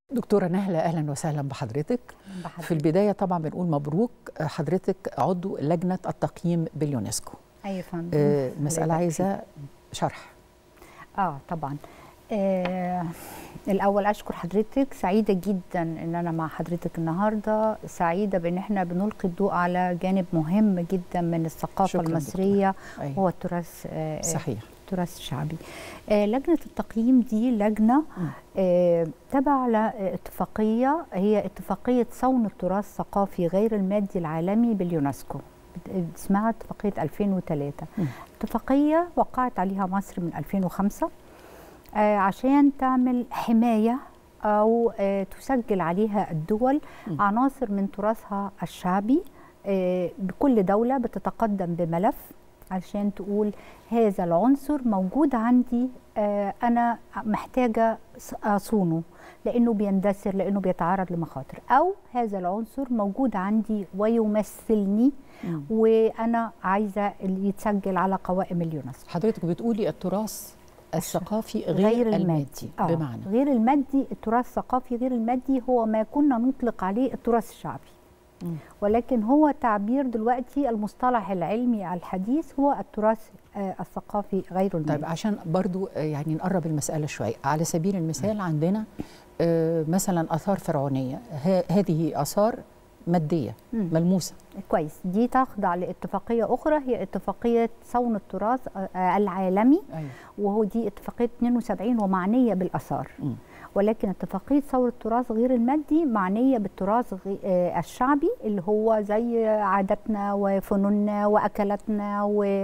دكتورة نهلة أهلا وسهلا بحضرتك بحضرتك. في البداية طبعا بنقول مبروك حضرتك عضو لجنة التقييم باليونسكو اي فندم آه، المسألة الله يبارك عايزة شرح اه طبعا آه الاول اشكر حضرتك سعيده جدا ان انا مع حضرتك النهارده سعيده بان احنا بنلقي الضوء على جانب مهم جدا من الثقافه شكراً المصريه أيوة. هو التراث آه صحيح التراث الشعبي آه لجنه التقييم دي لجنه آه تبع لاتفاقيه هي اتفاقيه صون التراث الثقافي غير المادي العالمي باليونسكو اسمها اتفاقيه 2003 مم. اتفاقيه وقعت عليها مصر من 2005 آه، عشان تعمل حمايه او آه، تسجل عليها الدول م. عناصر من تراثها الشعبي آه، بكل دوله بتتقدم بملف عشان تقول هذا العنصر موجود عندي آه، انا محتاجه ص- اصونه لانه بيندثر لانه بيتعرض لمخاطر او هذا العنصر موجود عندي ويمثلني مم. وانا عايزه اللي يتسجل على قوائم اليونسكو حضرتك بتقولي التراث الثقافي غير, غير المادي المادي آه. بمعنى غير المادي التراث الثقافي غير المادي هو ما كنا نطلق عليه التراث الشعبي مم. ولكن هو تعبير دلوقتي المصطلح العلمي الحديث هو التراث آه، الثقافي غير المادي طيب عشان برضو آه، يعني نقرب المسألة شوية على سبيل المثال عندنا آه، مثلا آثار فرعونية ه- هذه آثار مادية مم. ملموسة كويس دي تخضع لاتفاقيه اخرى هي اتفاقيه صون التراث آه، آه، العالمي أيوة. وهو دي اتفاقيه 72 ومعنيه بالاثار مم. ولكن اتفاقيه ثوره التراث غير المادي معنيه بالتراث غي- آه، الشعبي اللي هو زي عاداتنا وفنوننا واكلاتنا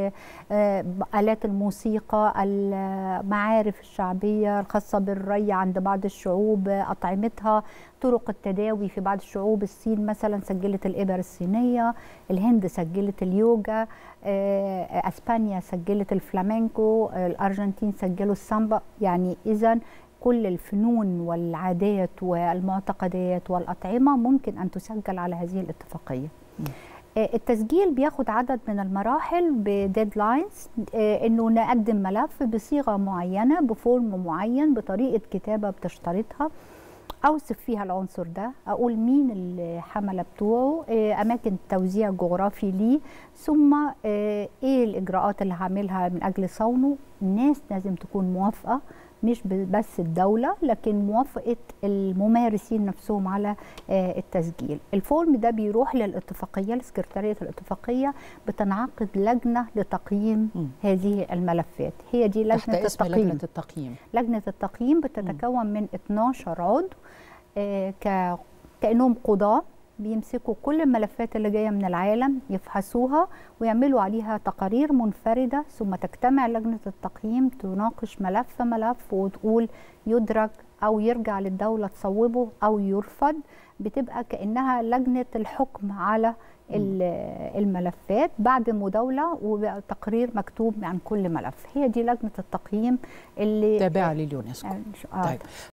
والات الموسيقى المعارف الشعبيه الخاصه بالري عند بعض الشعوب اطعمتها طرق التداوي في بعض الشعوب الصين مثلا سجلت الابر الصينيه الهند سجلت اليوجا آه، اسبانيا سجلت الفلامينكو آه، الارجنتين سجلوا السامبا يعني اذا كل الفنون والعادات والمعتقدات والأطعمة ممكن أن تسجل على هذه الاتفاقية آه، التسجيل بياخد عدد من المراحل بديدلاينز انه نقدم ملف بصيغه معينه بفورم معين بطريقه كتابه بتشترطها اوصف فيها العنصر ده اقول مين الحمله بتوعه آه، اماكن توزيع جغرافي ليه ثم آه، ايه الاجراءات اللي هعملها من اجل صونه الناس لازم تكون موافقه مش ب- بس الدولة لكن موافقة الممارسين نفسهم على آه، التسجيل الفورم ده بيروح للاتفاقية لسكرتارية الاتفاقية بتنعقد لجنة لتقييم مم. هذه الملفات هي دي تحت لجنة اسم التقييم لجنة التقييم لجنة التقييم بتتكون من 12 عضو آه، ك- كأنهم قضاة بيمسكوا كل الملفات اللي جاية من العالم يفحصوها ويعملوا عليها تقارير منفردة ثم تجتمع لجنة التقييم تناقش ملف ملف وتقول يدرج أو يرجع للدولة تصوبه أو يرفض بتبقى كأنها لجنة الحكم على ال- الملفات بعد مداولة وتقرير مكتوب عن كل ملف هي دي لجنة التقييم اللي تابعة لليونسكو آه، طيب